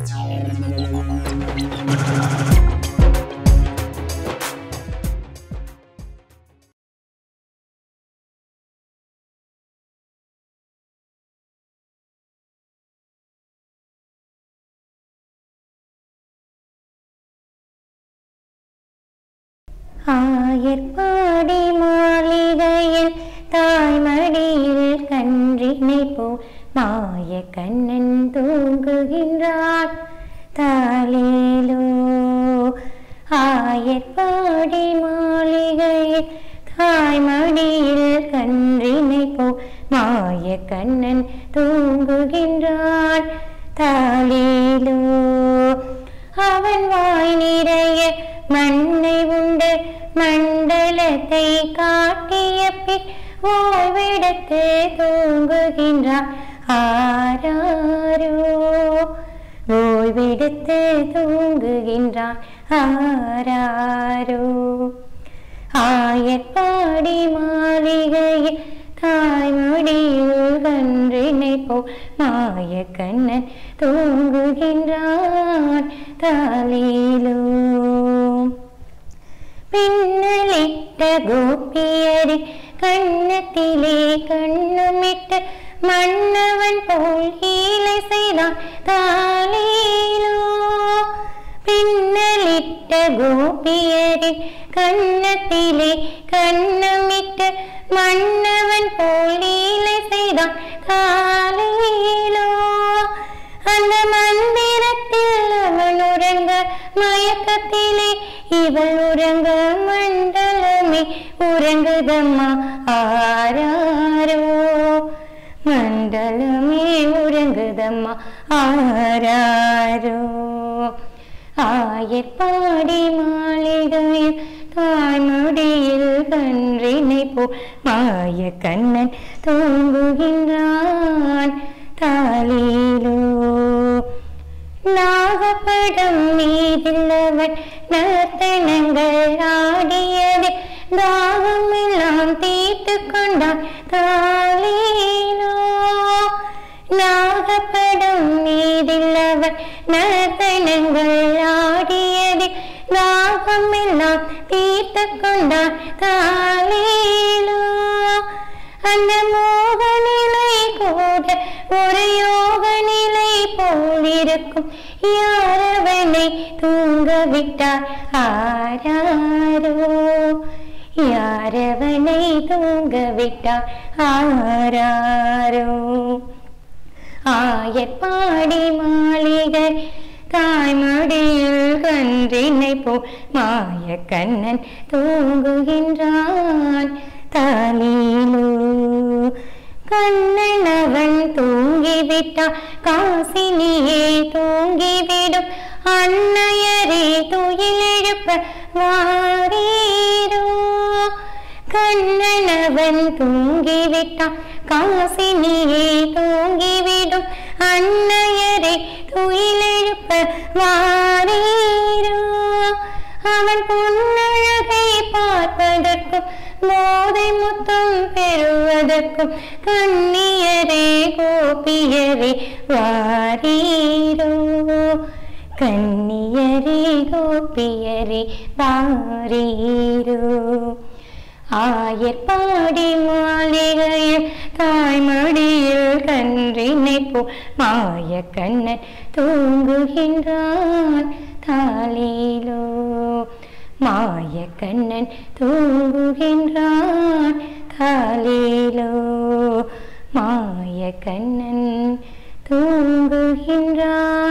ஆயர்பாடி மாளிகையில் தாய்மடியில் கன்றினை போ மாய கண்ணன் தூங்குகின்றார் தாலேலோ ஆயர்பாடி மாளிகையில் தாய்மடியில் கன்றினை போ மாய கண்ணன் தூங்குகின்றான் தாலேலோ அவன் வாய் நிறைய மண்ணை உண்டு மண்டலத்தை காட்டிய பின் ஓய்வெடுத்து தூங்குகின்றான் ஆராரோ ஓய்வெடுத்து தூங்குகின்றான் ஆராரோ ஆயப்பாடி மாளிகையில் தாய்மடியில் கன்றினை போ மாய கண்ணன் தூங்குகின்றான் தாலிலோ பின்னலிட்ட கோபியரி கண்ணத்திலே கண்ணுமிட்டு மன்னவன் போல் ஈலை செய்தான் தாலிலோ பின்னலிட்ட கோபியரின் கண்ணத்திலே கண்ணமிட்டு மன்னவன் போல் லீலை செய்தான் காலையிலோ அந்த மந்திரத்தில் அவன் உறங்க மயக்கத்திலே இவள் உறங்க மண்டலமே உறங்குதம்மா ஆராரோ மண்டலமே உறங்குதம்மா ஆராரோ ஆயப்பாடி மாளிகையில் தாய்மடியில் கன்றினை போ மாய கண்ணன் தூங்குகின்றான் தாலிலோ நாகப்படம் மீதில்லவன் நர்த்தனங்கள் ஆடியது தாகம் எல்லாம் தீர்த்து கொண்டான் தாலிலோ நாகப்படம் மீதில்லவன் நர்த்தனங்கள் ஆடியது தாகம் எல்லாம் தீர்த்து கொண்டான் தாலிலோ அந்த மோக நிலை கூட ஒரு யோக நிலை போலிருக்கும் யாரவனை தூங்க விட்டார் ஆராரோ யாரவனை தூங்க விட்டார் ஆராரோ ஆயப்பாடி மாளிகை தாய்மடியில் கன்றினை போ மாய கண்ணன் தூங்குகின்றான் தாலிலோ கண்ணன் அவன் தூங்கிவிட்டான் காசினியே தூங்கிவிடும் அன்னையரே துயிலெழுப்ப வாரீரோ கண்ணன் அவன் தூங்கிவிட்டான் காசினியே தூங்கிவிடும் அன்னையரே துயிலெழுப்ப வாரீரோ அவன் பொன்னழகை பார்ப்பதற்கும் மோதை முத்தம் பெறுவதற்கும் கண்ணியரே கோபியரே வாரீரோ கண்ணியரே கோபியரே வாரீரோ ஆயர்பாடி மாளிகையில் தாய்மடியில் கன்றினை போ மாய கண்ணன் தூங்குகின்றான் தாலிலோ மாய கண்ணன் தூங்குகின்றான் தாலிலோ மாய கண்ணன் தூங்குகின்றான்